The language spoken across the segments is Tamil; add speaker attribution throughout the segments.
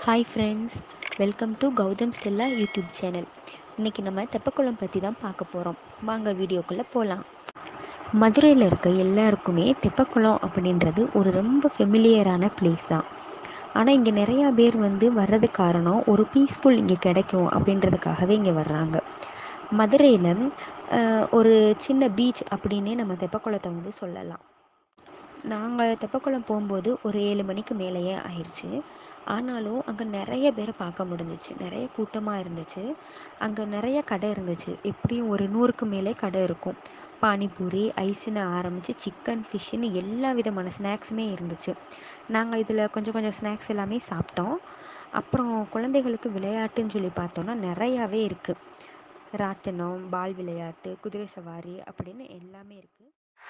Speaker 1: hi friends welcome to Gautham Stella YouTube channel இன்றைக்கி நம்ம தெப்பக்குளம் பற்றி தான் பார்க்க போகிறோம் வாங்க வீடியோக்குள்ளே போகலாம் மதுரையில் இருக்க எல்லாருக்குமே தெப்பக்குளம் அப்படின்றது ஒரு ரொம்ப ஃபெமிலியரான பிளேஸ் தான் ஆனால் இங்கே நிறையா பேர் வந்து வர்றது காரணம் ஒரு பீஸ்ஃபுல் இங்கே கிடைக்கும் அப்படின்றதுக்காகவே இங்கே வர்றாங்க மதுரையில் ஒரு சின்ன பீச் அப்படின்னே நம்ம தெப்பக்குளத்தை வந்து சொல்லலாம் நாங்கள் தெப்பக்குளம் போகும்போது ஒரு ஏழு மணிக்கு மேலேயே ஆயிடுச்சு ஆனாலும் அங்கே நிறைய பேரை பார்க்க முடிஞ்சிச்சு நிறைய கூட்டமாக இருந்துச்சு அங்கே நிறைய கடை இருந்துச்சு எப்படியும் ஒரு நூறுக்கு மேலே கடை இருக்கும் பானிபூரி ஐஸ்னு ஆரம்பித்து சிக்கன் ஃபிஷ்ஷுன்னு எல்லா விதமான ஸ்நாக்ஸுமே இருந்துச்சு நாங்கள் இதில் கொஞ்சம் கொஞ்சம் ஸ்நாக்ஸ் எல்லாமே சாப்பிட்டோம் அப்புறம் குழந்தைகளுக்கு விளையாட்டுன்னு சொல்லி பார்த்தோன்னா நிறையாவே இருக்குது ராட்டினம் பால் விளையாட்டு குதிரை சவாரி அப்படின்னு எல்லாமே இருக்குது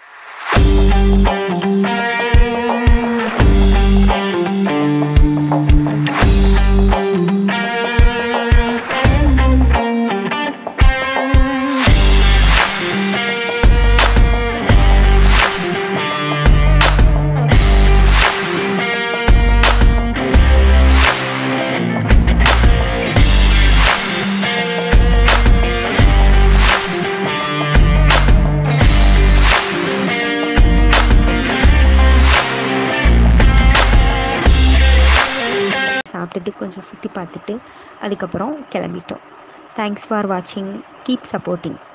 Speaker 1: சாப்பிட்டுட்டு கொஞ்சம் சுற்றி பார்த்துட்டு அதுக்கப்புறம் கிளம்பிட்டோம் தேங்க்ஸ் ஃபார் வாட்சிங் கீப் சப்போர்ட்டிங்